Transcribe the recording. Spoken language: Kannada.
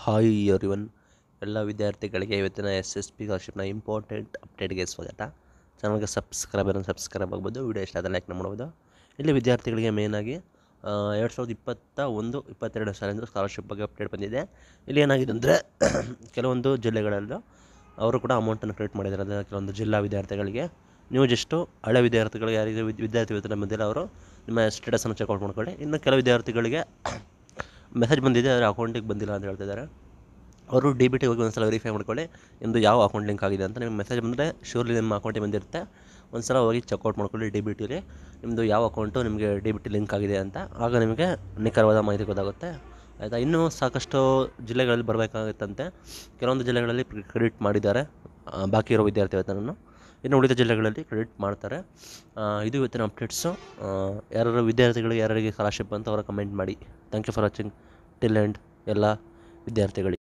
ಹಾಯ್ ಎವ್ರಿವನ್ ಎಲ್ಲ ವಿದ್ಯಾರ್ಥಿಗಳಿಗೆ ಇವತ್ತಿನ ಎಸ್ ಎಸ್ ಪಿ ಸ್ಕಾಲರ್ಶಿಪ್ನ ಇಂಪಾರ್ಟೆಂಟ್ ಅಪ್ಡೇಟ್ಗೆ ಸ್ವಾಗತ ಚಾನಲ್ಗೆ ಸಬ್ಸ್ಕ್ರೈಬರ್ ಸಬ್ಸ್ಕ್ರೈಬ್ ಆಗ್ಬೋದು ವಿಡಿಯೋ ಇಷ್ಟ ಆದರೆ ಲೈಕ್ ಮಾಡ್ಬೋದು ಇಲ್ಲಿ ವಿದ್ಯಾರ್ಥಿಗಳಿಗೆ ಮೇಯ್ನಾಗಿ ಎರಡು ಸಾವಿರದ ಇಪ್ಪತ್ತ ಒಂದು ಇಪ್ಪತ್ತೆರಡು ಸಾಲಿಂದ ಸ್ಕಾಲರ್ಶಿಪ್ ಬಗ್ಗೆ ಅಪ್ಡೇಟ್ ಬಂದಿದೆ ಇಲ್ಲಿ ಏನಾಗಿದೆ ಅಂದರೆ ಕೆಲವೊಂದು ಜಿಲ್ಲೆಗಳಲ್ಲೂ ಅವರು ಕೂಡ ಅಮೌಂಟನ್ನು ಕ್ರೆಡಿಟ್ ಮಾಡಿದ್ದಾರೆ ಅಂದರೆ ಕೆಲವೊಂದು ಜಿಲ್ಲಾ ವಿದ್ಯಾರ್ಥಿಗಳಿಗೆ ನೀವು ಜಸ್ಟು ಹಳೆ ವಿದ್ಯಾರ್ಥಿಗಳಿಗೆ ಯಾರಿಗೆ ವಿದ್- ವಿದ್ಯಾರ್ಥಿ ವೇತನ ಬಂದಿಲ್ಲ ಅವರು ನಿಮ್ಮ ಸ್ಟೇಟಸನ್ನು ಚೆಕ್ಔಟ್ ಮಾಡ್ಕೊಳ್ಳಿ ಇನ್ನು ಕೆಲವು ವಿದ್ಯಾರ್ಥಿಗಳಿಗೆ ಮೆಸೇಜ್ ಬಂದಿದೆ ಆದರೆ ಅಕೌಂಟಿಗೆ ಬಂದಿಲ್ಲ ಅಂತ ಹೇಳ್ತಿದ್ದಾರೆ ಅವರು ಡಿ ಬಿ ಟಿ ಹೋಗಿ ಒಂದ್ಸಲ ವೆರಿಫೈ ಮಾಡ್ಕೊಳ್ಳಿ ನಿಮ್ಮದು ಯಾವ ಅಕೌಂಟ್ ಲಿಂಕ್ ಆಗಿದೆ ಅಂತ ನಿಮ್ಗೆ ಮೆಸೇಜ್ ಬಂದರೆ ಶೂರ್ಲಿ ನಿಮ್ಮ ಅಕೌಂಟಿಗೆ ಬಂದಿರುತ್ತೆ ಒಂದ್ಸಲ ಹೋಗಿ ಚೆಕ್ಔಟ್ ಮಾಡ್ಕೊಳ್ಳಿ ಡಿ ಬಿ ಟಿಲಿ ನಿಮ್ಮದು ಯಾವ ಅಕೌಂಟು ನಿಮಗೆ ಡಿ ಬಿ ಟಿ ಲಿಂಕ್ ಆಗಿದೆ ಅಂತ ಆಗ ನಿಮಗೆ ನಿಖರವಾದ ಮಾಹಿತಿ ಗೊತ್ತಾಗುತ್ತೆ ಆಯಿತಾ ಇನ್ನೂ ಸಾಕಷ್ಟು ಜಿಲ್ಲೆಗಳಲ್ಲಿ ಬರಬೇಕಾಗುತ್ತಂತೆ ಕೆಲವೊಂದು ಜಿಲ್ಲೆಗಳಲ್ಲಿ ಕ್ರೆಡಿಟ್ ಮಾಡಿದ್ದಾರೆ ಆ, ಬಾಕಿ ಇರೋ ವಿದ್ಯಾರ್ಥಿ ವೇತನನ್ನು ಇನ್ನು ಉಳಿದ ಜಿಲ್ಲೆಗಳಲ್ಲಿ ಕ್ರೆಡಿಟ್ ಮಾಡ್ತಾರೆ ಆ, ಇದು ಇವತ್ತಿನ ಅಪ್ಡೇಟ್ಸು ಯಾರು ವಿದ್ಯಾರ್ಥಿಗಳಿಗೆ ಯಾರಿಗೆ ಸ್ಕಾಲರ್ಶಿಪ್ ಅಂತ ಅವರ ಕಮೆಂಟ್ ಮಾಡಿ thank you for watching till end ಎಲ್ಲ ವಿದ್ಯಾರ್ಥಿಗಳಿಗೆ